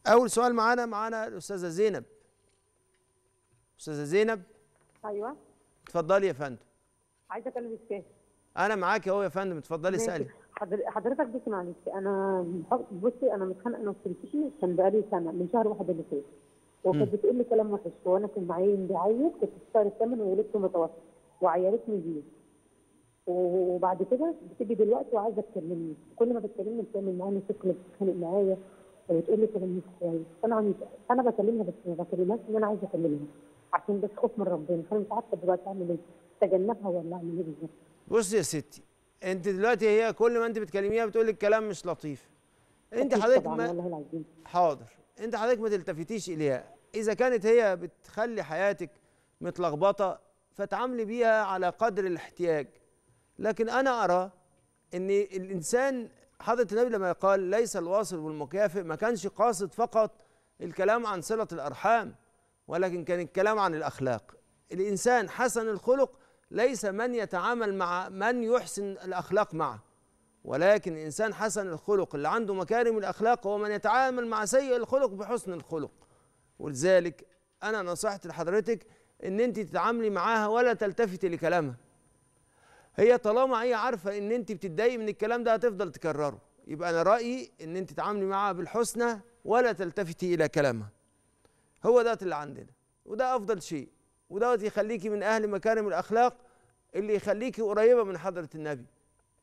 اول سؤال معانا معانا الاستاذه زينب استاذه زينب ايوه اتفضلي يا فندم عايزه اكلم الشيخ انا معاك اهو يا فندم اتفضلي ماشي. اسالي حضر- حضرتك بس معلش انا بصي انا متخانقه انا وخالتي كان بقالي سنه من شهر واحد اللي فات وكانت بتقول لي كلام وحش وانا كان معايا بيعيط كنت في شهر الثامن وولدت متوسط وعيرتني بيه وبعد كده بتيجي دلوقتي وعايزه تكلمني كل ما بتكلمني بتعمل معايا مشاكل بتتخانق معايا وبتقول لي كلام مش كويس فانا عم... انا بكلمها بس ما بكلمهاش ان انا عايزه اكلمها عشان بس خوف من ربنا فانا مش عارفه دلوقتي اعمل ايه اتجنبها ولا اعمل ايه بالظبط بصي يا ستي انت دلوقتي هي كل ما انت بتكلميها بتقول لك كلام مش لطيف انت أكيد حضرتك طبعاً ما والله العظيم حاضر انت حضرتك ما تلتفتيش اليها اذا كانت هي بتخلي حياتك متلخبطه فتعاملي بيها على قدر الاحتياج لكن انا ارى ان الانسان حضرة النبي لما قال ليس الواصل والمكافئ ما كانش قاصد فقط الكلام عن صلة الارحام ولكن كان الكلام عن الاخلاق الانسان حسن الخلق ليس من يتعامل مع من يحسن الاخلاق معه ولكن الإنسان حسن الخلق اللي عنده مكارم الأخلاق هو من يتعامل مع سيء الخلق بحسن الخلق ولذلك أنا نصحت لحضرتك إن أنت تتعاملي معاها ولا تلتفتي لكلامها هي طالما هي عارفة إن أنت بتتضايقي من الكلام ده هتفضل تكرره يبقى أنا رأيي إن أنت تتعاملي معاها بالحسنى ولا تلتفتي إلى كلامها هو ده اللي عندنا وده أفضل شيء ودوت يخليكي من أهل مكارم الأخلاق اللي يخليكي قريبة من حضرة النبي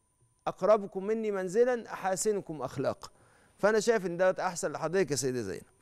أقربكم مني منزلا أحاسنكم أخلاقا فأنا شايف إن دوت أحسن لحضرتك يا سيدة زينب